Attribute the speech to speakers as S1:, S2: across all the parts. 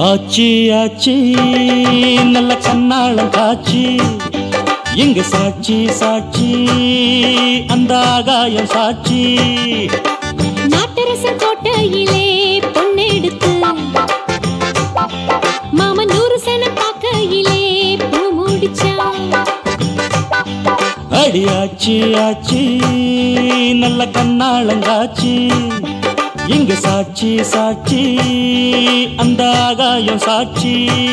S1: ஆச்சி ஆச்சி நல்ல கண்ணாளம் காட்சி இங்கு சாட்சி சாட்சி அந்த ஆகாயம் சாட்சி
S2: நாட்டரசர் கோட்டையிலே பொன்னெடுத்து மாமன் நூறு சன பார்க்கையிலே பூ முடிச்சான்
S1: அடி ஆச்சி ஆச்சி நல்ல கண்ணாளங்காச்சி இங்கு சாட்சி சாட்சி அந்த ஆகாயம் சாட்சி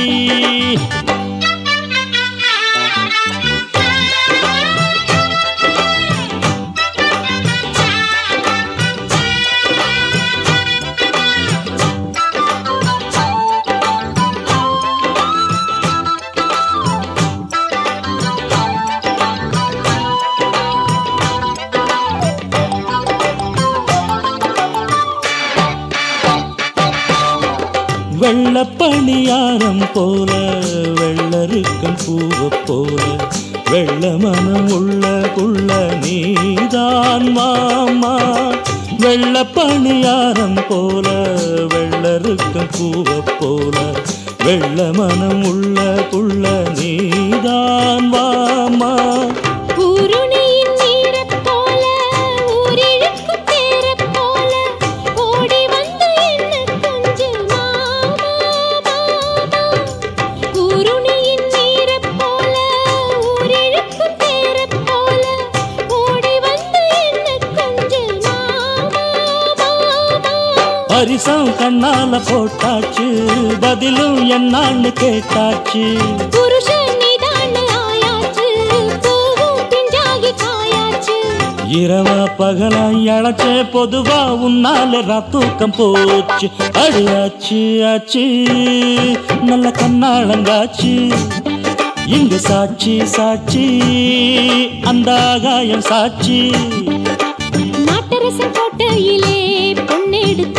S1: வெள்ளப்பணியாரம் போல வெள்ளருக்கம் பூவ போல வெள்ள மனம் உள்ள புள்ள நீதான் மாமா வெள்ளப்பணியாரம் போல வெள்ளருக்கம் பூவ போல வெள்ள மனம் உள்ள புள்ள நீதான் மாமா
S2: ஊருணியின் நீரைப் போல ஊரிழுக்கும் தேரைப் போல ஓடி வந்து என்ன கொஞ்சம் மாமா மாமா ஊருணியின் நீரைப் போல ஊரிழுக்கும் தேரைப் போல ஓடி வந்து என்ன கொஞ்சம் மாமா மாமா
S1: பரிசம் கண்ணால போட்டாச்சு பதிலும் என்னான்னு கேட்டாச்சு
S2: புருஷன் நீதான் ஆயாச்சு பூவும் பிஞ்சாகி காயாச்சு
S1: இரவா பகலா இழைச்சே பொதுவா உன்னால தூக்கம் போச்சு அடியாச்சு ஆச்சு நல்ல கண்ணாளங்காச்சு இங்கு சாட்சி சாட்சி அந்த ஆகாயம் சாட்சி
S2: நாட்டரசன் கோட்டையிலே பொன்னெடுத்து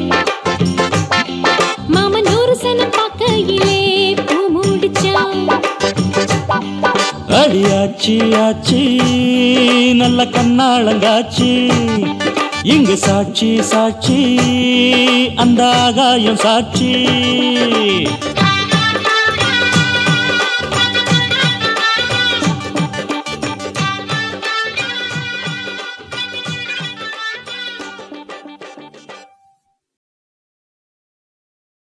S2: மாமன் நூறு சனம் பார்க்கையிலே பூ முடிச்சான்
S1: அடியாச்சி ஆச்சி நல்ல கண்ணாளங்காச்சி இங்கு சாட்சி சாட்சி அந்த ஆகாயம் சாட்சி